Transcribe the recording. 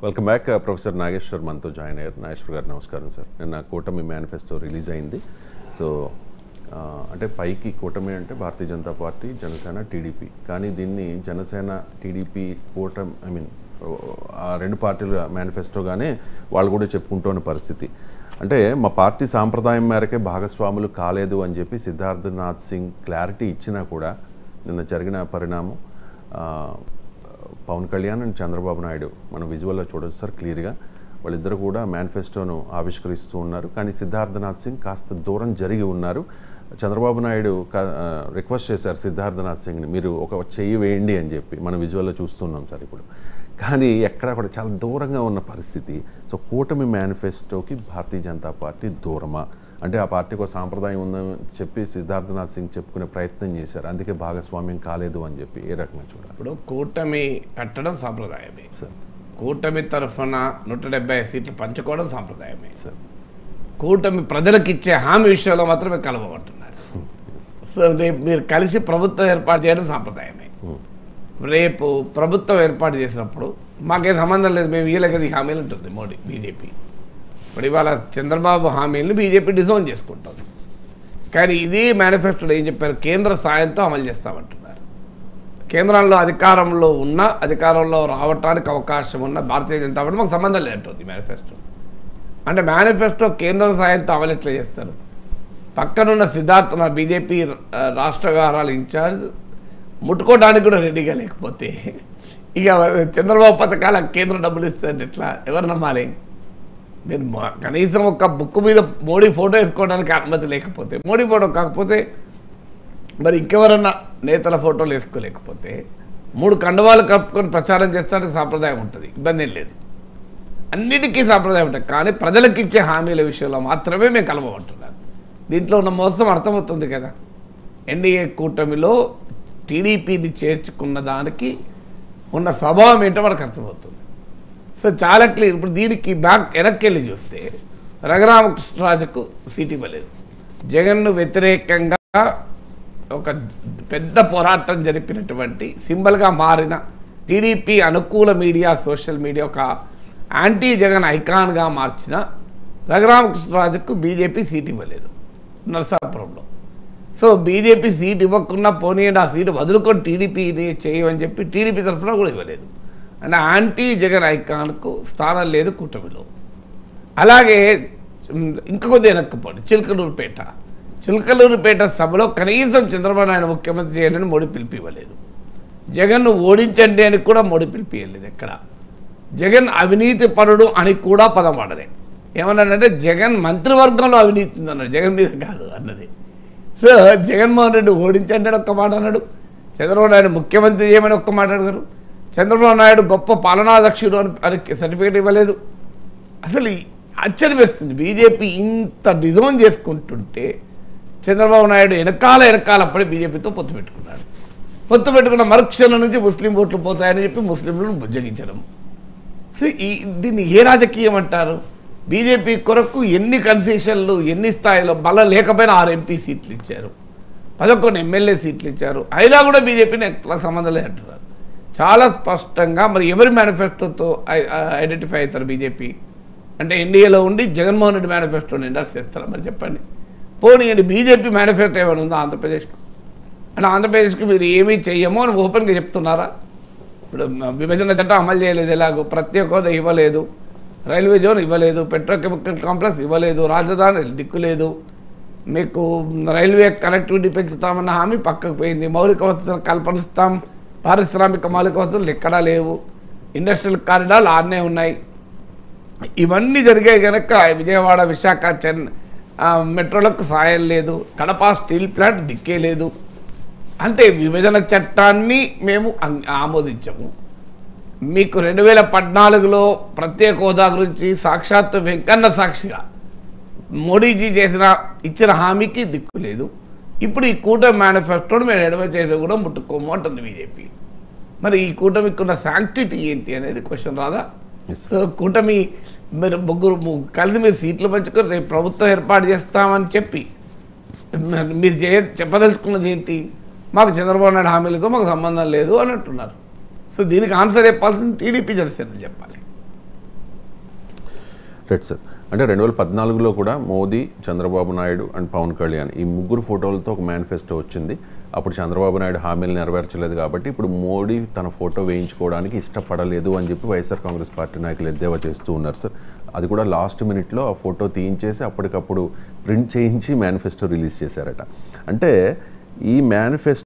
welcome back professor Nageshwar మనతో join అయ్యారు నాగేశ్వర్ గారు నమస్కారం సార్ నిన్న కూటమి మేనిఫెస్టో రిలీజ్ అయింది సో ఆ, అంటే పైకి కూటమి అంటే భారతీయ జనతా పార్టీ జనసేన టీడీపీ కానీ దీన్ని జనసేన టీడీపీ కూటమి ఐ మీన్ ఆ రెండు పార్టీల మేనిఫెస్టోగానే వాళ్ళు కూడా చెప్పుకుంటున్న పరిస్థితి అంటే మా పార్టీ సాంప్రదాయం మేరకే భాగస్వాములు కాలేదు అని చెప్పి సిద్ధార్థనాథ్ సింగ్ క్లారిటీ ఇచ్చినా కూడా నిన్న జరిగిన పరిణామం ఆ, పవన్ కళ్యాణ్ అండ్ చంద్రబాబు నాయుడు మనం విజువల్లో చూడొచ్చు సార్ క్లియర్గా వాళ్ళిద్దరు కూడా మేనిఫెస్టోను ఆవిష్కరిస్తూ ఉన్నారు కానీ సిద్ధార్థనాథ్ సింగ్ కాస్త దూరం జరిగి ఉన్నారు చంద్రబాబు నాయుడు కా- ఆ, రిక్వెస్ట్ చేశారు సిద్ధార్థనాథ్ సింగ్ని మీరు ఒక చెయ్యి వేయండి అని చెప్పి మనం విజువల్లో చూస్తున్నాం సార్ ఇప్పుడు కానీ ఎక్కడ కూడా చాలా దూరంగా ఉన్న పరిస్థితి సో కూటమి మేనిఫెస్టోకి భారతీయ జనతా పార్టీ దూరమా అంటే ఆ పార్టీకి ఒక సాంప్రదాయం ఉందని చెప్పి సిద్ధార్థనాథ్ సింగ్ చెప్పుకునే ప్రయత్నం చేశారు అందుకే భాగస్వామ్యం కాలేదు అని చెప్పి ఏ రకంగా చూడాలి ఇప్పుడు కూటమి కట్టడం సాంప్రదాయమే సార్ కూటమి తరఫున నూట డెబ్బై సీట్లు పంచుకోవడం సాంప్రదాయమే సార్ కూటమి ప్రజలకు ఇచ్చే హామీ విషయంలో మాత్రమే కలవబడుతున్నారు సో రేపు మీరు కలిసి ప్రభుత్వం ఏర్పాటు చేయడం సాంప్రదాయమే రేపు ప్రభుత్వం ఏర్పాటు చేసినప్పుడు మాకేం సంబంధం లేదు మేము వీళ్ళకి ఈ హామీలు ఉంటుంది మోడీ బీజేపీ ఇప్పుడు ఇవాళ చంద్రబాబు హామీలను బీజేపీ డిజైన్ చేసుకుంటుంది కానీ ఇది మేనిఫెస్టోలో ఏం చెప్పారు కేంద్ర సాయంతో అమలు చేస్తామంటున్నారు కేంద్రంలో అధికారంలో ఉన్న అధికారంలో రావటానికి అవకాశం ఉన్న భారతీయ జనతా పార్టీ మాకు సంబంధం లేదంటుంది మేనిఫెస్టో అంటే మేనిఫెస్టో కేంద్ర సాయంతో అమలు ఎట్లా చేస్తారు పక్కనున్న సిద్ధార్థ నా బీజేపీ రాష్ట్ర వ్యవహారాల ఇన్ఛార్జ్ ముట్టుకోవడానికి కూడా రెడీగా లేకపోతే ఇక చంద్రబాబు పథకాల కేంద్రం డబ్బులు ఇస్తుందంటే ఎట్లా ఎవరు నమ్మాలి మీరు మా- కనీసం ఒక బుక్ మీద మోడీ ఫోటో వేసుకోవడానికి అనుమతి లేకపోతే మోడీ ఫోటో కాకపోతే మరి ఇంకెవరన్నా నేతల ఫోటోలు వేసుకోలేకపోతే మూడు కండవాలు కప్పుకొని ప్రచారం చేస్తానికి సాంప్రదాయం ఉంటుంది ఇబ్బంది ఏం లేదు అన్నిటికీ సాంప్రదాయం ఉంటుంది కానీ ప్రజలకు ఇచ్చే హామీల విషయంలో మాత్రమే మేము కలవమంటున్నాను దీంట్లో ఉన్న మోసం అర్థమవుతుంది కదా ఎన్డీఏ కూటమిలో టీడీపీని చేర్చుకున్న దానికి ఉన్న స్వభావం ఏంటో మనకు అర్థమవుతుంది సో చాలా క్లియర్ ఇప్పుడు దీనికి బ్యాక్ వెనక్కి వెళ్ళి చూస్తే రఘురామకృష్ణరాజుకు సీట్ ఇవ్వలేదు జగన్ను వ్యతిరేకంగా ఒక పెద్ద పోరాటం జరిపినటువంటి సింబల్గా మారిన టీడీపీ అనుకూల మీడియా సోషల్ మీడియా ఒక యాంటీ జగన్ ఐకాన్గా మార్చిన రఘురామకృష్ణరాజుకు బీజేపీ సీట్ ఇవ్వలేదు నరసాపురంలో సో బీజేపీ సీట్ ఇవ్వకుండా పోనీయండి ఆ సీటు వదులుకొని టీడీపీని చేయమని చెప్పి టీడీపీ తరఫున కూడా ఇవ్వలేదు అంటే యాంటీ జగన్ ఐకాన్కు స్థానం లేదు కూటమిలో అలాగే ఉమ్, ఇంకా కొద్దిగా వెనక్కిపోండి చిలకలూరుపేట చిలకలూరుపేట సభలో కనీసం చంద్రబాబు నాయుడు ముఖ్యమంత్రి చేయాలని మోడీ పిలిపి ఇవ్వలేదు జగన్ను ఓడించండి అని కూడా మోడీ పిలిపి ఇవ్వలేదు ఎక్కడ జగన్ అవినీతి పరుడు అని కూడా పదం వాడలే ఏమన్నాడంటే జగన్ మంత్రివర్గంలో అవినీతి ఉందన్నాడు జగన్ మీద కాదు అన్నది సో జగన్మోహన్ రెడ్డి ఓడించండి అని ఒక్క మాట అన్నాడు చంద్రబాబు నాయుడు ముఖ్యమంత్రి చేయమని ఒక్క మాట అడిగారు చంద్రబాబు నాయుడు గొప్ప పాలనాధ్యక్షుడు అని అని సర్టిఫికేట్ ఇవ్వలేదు అసలు ఈ ఆశ్చర్యం వేస్తుంది బీజేపీ ఇంత డిజైన్ చేసుకుంటుంటే చంద్రబాబు నాయుడు వెనకాల వెనకాల అప్పుడే బీజేపీతో పొత్తు పెట్టుకున్నాడు పొత్తు పెట్టుకున్న మరుక్షణం నుంచి ముస్లిం ఓట్లు పోతాయని చెప్పి ముస్లింలను బుజ్జగించడం సో ఈ దీన్ని ఏ రాజకీయం అంటారు బీజేపీ కొరకు ఎన్ని కన్సెషన్లు ఎన్ని స్థాయిలో బలం లేకపోయినా ఆరు ఎంపీ సీట్లు ఇచ్చారు పదకొండు ఎమ్మెల్యే సీట్లు ఇచ్చారు అయినా కూడా బీజేపీని ఎట్లా సంబంధం లేదు అంటున్నారు చాలా స్పష్టంగా మరి ఎవరి మేనిఫెస్టోతో ఐడెంటిఫై అవుతారు బీజేపీ అంటే ఎన్డీఏలో ఉండి జగన్మోహన్ రెడ్డి మేనిఫెస్టోని ఎండర్స్ చేస్తారా మరి చెప్పండి పోనీ అండి బీజేపీ మేనిఫెస్టో ఏమైనా ఉందా ఆంధ్రప్రదేశ్కు అంటే ఆంధ్రప్రదేశ్కి మీరు ఏమీ చెయ్యమో అని ఓపెన్గా చెప్తున్నారా ఇప్పుడు మ- విభజన చట్టం అమలు చేయలేదు ఎలాగో ప్రత్యేక హోదా ఇవ్వలేదు రైల్వే జోన్ ఇవ్వలేదు పెట్రోకెమికల్ కాంప్లెక్స్ ఇవ్వలేదు రాజధాని దిక్కు లేదు మీకు రైల్వే కనెక్టివిటీ పెంచుతామన్న హామీ పక్కకు పోయింది మౌలిక వసతులు కల్పనిస్తాం పారిశ్రామిక మౌలిక వసతులు ఎక్కడా లేవు ఇండస్ట్రియల్ కారిడార్లు ఆడనే ఉన్నాయి ఇవన్నీ జరిగాయి కనుక విజయవాడ విశాఖ చెన్ ఆ, మెట్రోలకు సాయం లేదు కడప స్టీల్ ప్లాంట్ దిక్కే లేదు అంటే విభజన చట్టాన్ని మేము అం- ఆమోదించము మీకు రెండు వేల పద్నాలుగులో ప్రత్యేక హోదా గురించి సాక్షాత్తు వెంకన్న సాక్షిగా మోడీజీ చేసిన ఇచ్చిన హామీకి దిక్కు లేదు ఇప్పుడు ఈ కూటమి మేనిఫెస్టోని మేము ఎడమ చేసి కూడా ముట్టుకోము అంటుంది బీజేపీ మరి ఈ కూటమికి ఉన్న శాంక్టిటీ ఏంటి అనేది క్వశ్చన్ రాదా Yes, సో కూటమి మీరు ముగ్గురు ము- కలిసి మీరు సీట్లు పంచుకొని రేపు ప్రభుత్వం ఏర్పాటు చేస్తామని చెప్పి మరి మీరు చే చెప్పదలుచుకున్నది ఏంటి మాకు చంద్రబాబు నాయుడు హామీలతో మాకు సంబంధం లేదు అని అంటున్నారు సో దీనికి ఆన్సర్ చెప్పాల్సింది టీడీపీ జనసేన చెప్పాలి రైట్ సార్ అంటే రెండు వేల పద్నాలుగులో కూడా మోదీ చంద్రబాబు నాయుడు అండ్ పవన్ కళ్యాణ్ ఈ ముగ్గురు ఫోటోలతో ఒక మేనిఫెస్టో వచ్చింది అప్పుడు చంద్రబాబు నాయుడు హామీలు నెరవేర్చలేదు కాబట్టి ఇప్పుడు మోడీ తన ఫోటో వేయించుకోవడానికి ఇష్టపడలేదు అని చెప్పి వైఎస్ఆర్ కాంగ్రెస్ పార్టీ నాయకులు ఎద్దేవా చేస్తూ ఉన్నారు సార్ అది కూడా లాస్ట్ మినిట్లో ఆ ఫోటో తీయించేసి అప్పటికప్పుడు ప్రింట్ చేయించి మేనిఫెస్టో రిలీజ్ చేశారట అంటే ఈ మేనిఫెస్టో